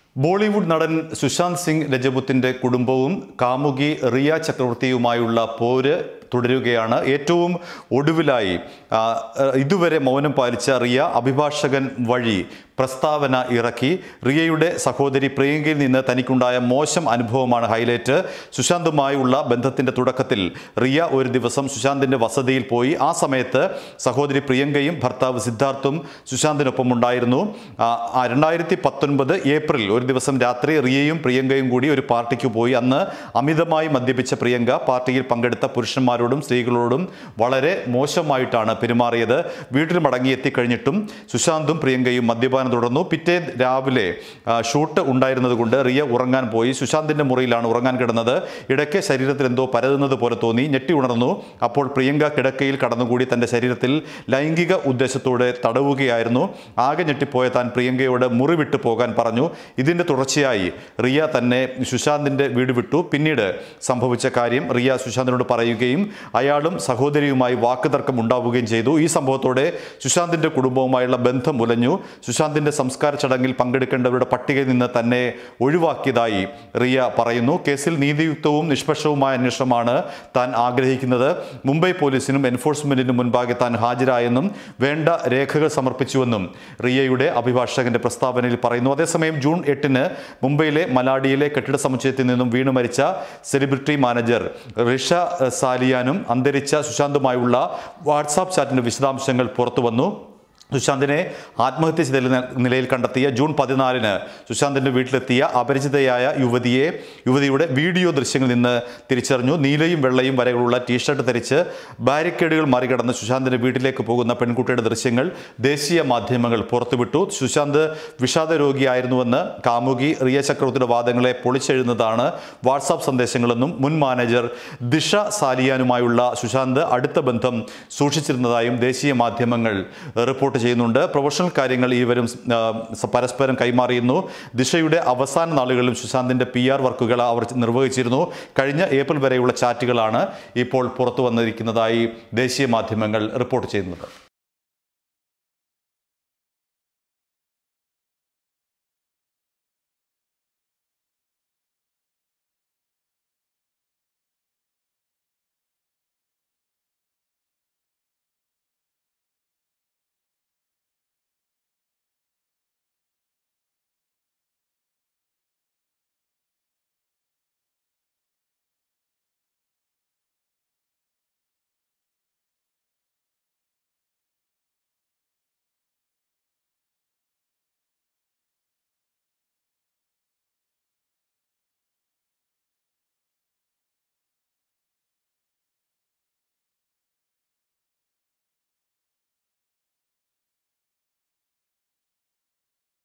ബോളിവുഡ് നടൻ സുശാന്ത് സിംഗ് രജപുത്തിന്റെ കുടുംബവും കാമുകി റിയ ചക്രവർത്തിയുമായുള്ള പോര് തുടരുകയാണ് ഏറ്റവും ഒടുവിലായി ആ, ഇതുവരെ മൗനം പാലിച്ച റിയ അഭിഭാഷകൻ വഴി പ്രസ്താവന ഇറക്കി റിയയുടെ സഹോദരി പ്രിയങ്കയിൽ നിന്ന് തനിക്കുണ്ടായ മോശം അനുഭവമാണ് ഹൈലൈറ്റ് സുശാന്തുമായുള്ള ബന്ധത്തിന്റെ തുടക്കത്തിൽ റിയ ഒരു ദിവസം സുശാന്തിന്റെ വസതിയിൽ പോയി ആ സമയത്ത് സഹോദരി പ്രിയങ്കയും ഭർത്താവ് സിദ്ധാർത്ഥും സുശാന്തിനൊപ്പം ഉണ്ടായിരുന്നു ആ, രണ്ടായിരത്തി പത്തൊൻപത് ഏപ്രിൽ ഒരു ദിവസം രാത്രി റിയയും പ്രിയങ്കയും കൂടി ഒരു പാർട്ടിക്ക് പോയി അന്ന് അമിതമായി മദ്യപിച്ച പ്രിയങ്ക പാർട്ടിയിൽ പങ്കെടുത്ത പുരുഷന്മാരോടും സ്ത്രീകളോടും വളരെ മോശമായിട്ടാണ് പെരുമാറിയത് വീട്ടിൽ മടങ്ങി എത്തിക്കഴിഞ്ഞിട്ടും സുശാന്തും പ്രിയങ്കയും മദ്യപാനം തുടർന്നു പിറ്റേ രാവിലെ ആ, ഷൂട്ട് ഉണ്ടായിരുന്നത് കൊണ്ട് റിയ ഉറങ്ങാൻ പോയി സുശാന്തിന്റെ മുറിയിലാണ് ഉറങ്ങാൻ കിടന്നത് ഇടയ്ക്ക് ശരീരത്തിൽ എന്തോ പരതുന്നത് പോലെ തോന്നി ഞെട്ടി ഉണർന്നു അപ്പോൾ പ്രിയങ്ക കിടക്കയിൽ കടന്നുകൂടി തന്റെ ശരീരത്തിൽ ലൈംഗിക ഉദ്ദേശത്തോടെ തടവുകയായിരുന്നു ആകെ ഞെട്ടിപ്പോയ താൻ പ്രിയങ്കയോട് മുറി വിട്ടു പോകാൻ പറഞ്ഞു ഇതിന്റെ തുടർച്ചയായി റിയ തന്നെ സുശാന്തിന്റെ വീട് വിട്ടു പിന്നീട് സംഭവിച്ച കാര്യം റിയ സുശാന്തിനോട് പറയുകയും അയാളും സഹോദരിയുമായി വാക്കുതർക്കം ഉണ്ടാവുകയും ചെയ്തു ഈ സംഭവത്തോടെ സുശാന്തിന്റെ കുടുംബവുമായുള്ള ബന്ധം ഉലഞ്ഞു സുശാന്തിന്റെ സംസ്കാര ചടങ്ങിൽ പങ്കെടുക്കേണ്ടവരുടെ പട്ടികയിൽ നിന്ന് തന്നെ ഒഴിവാക്കിയതായി റിയ പറയുന്നു കേസിൽ നീതിയുക്തവും നിഷ്പക്ഷവുമായ അന്വേഷണമാണ് താൻ ആഗ്രഹിക്കുന്നത് മുംബൈ പോലീസിനും എൻഫോഴ്സ്മെന്റിനും മുൻപാകെ താൻ ഹാജരായെന്നും വേണ്ട രേഖകൾ സമർപ്പിച്ചുവെന്നും റിയയുടെ അഭിഭാഷകന്റെ പ്രസ്താവനയിൽ പറയുന്നു അതേസമയം ജൂൺ എട്ടിന് മുംബൈയിലെ മലാഡിയിലെ കെട്ടിട സമുച്ചയത്തിൽ നിന്നും വീണു മരിച്ച സെലിബ്രിറ്റി മാനേജർ റിഷ സാലിയാനും അന്തരിച്ച സുശാന്തുമായുള്ള വാട്സാപ്പ് ചാറ്റിന്റെ വിശദാംശങ്ങൾ പുറത്തു വന്നു സുശാന്തിനെ ആത്മഹത്യ ചെയ്ത നില- നിലയിൽ കണ്ടെത്തിയ ജൂൺ പതിനാലിന് സുശാന്തിന്റെ വീട്ടിലെത്തിയ അപരിചിതയായ യുവതിയെ യുവതിയുടെ വീഡിയോ ദൃശ്യങ്ങളിൽ നിന്ന് തിരിച്ചറിഞ്ഞു നീലയും വെള്ളയും വരകളുള്ള ടീഷർട്ട് ധരിച്ച് ബാരിക്കേഡുകൾ മറികടന്ന് സുശാന്തിന്റെ വീട്ടിലേക്ക് പോകുന്ന പെൺകുട്ടിയുടെ ദൃശ്യങ്ങൾ ദേശീയ മാധ്യമങ്ങൾ പുറത്തുവിട്ടു സുശാന്ത് വിഷാദ രോഗിയായിരുന്നുവെന്ന് കാമുകി റിയ ചക്രവർത്തിയുടെ വാദങ്ങളെ പൊളിച്ചെഴുതുന്നതാണ് വാട്സാപ്പ് സന്ദേശങ്ങളെന്നും മുൻ മാനേജർ ദിഷ സാലിയാനുമായുള്ള സുശാന്ത് അടുത്ത ബന്ധം സൂക്ഷിച്ചിരുന്നതായും ദേശീയ മാധ്യമങ്ങൾ റിപ്പോർട്ട് ചെയ്യുന്നുണ്ട് പ്രൊഫഷണൽ കാര്യങ്ങൾ ഇരുവരും ആ, പരസ്പരം കൈമാറിയിരുന്നു ദിശയുടെ അവസാന നാളുകളിലും സുശാന്തിന്റെ പി ആർ വർക്കുകൾ അവർ നിർവഹിച്ചിരുന്നു കഴിഞ്ഞ ഏപ്രിൽ വരെയുള്ള ചാറ്റുകളാണ് ഇപ്പോൾ പുറത്തു വന്നിരിക്കുന്നതായി ദേശീയ മാധ്യമങ്ങൾ റിപ്പോർട്ട് ചെയ്യുന്നത്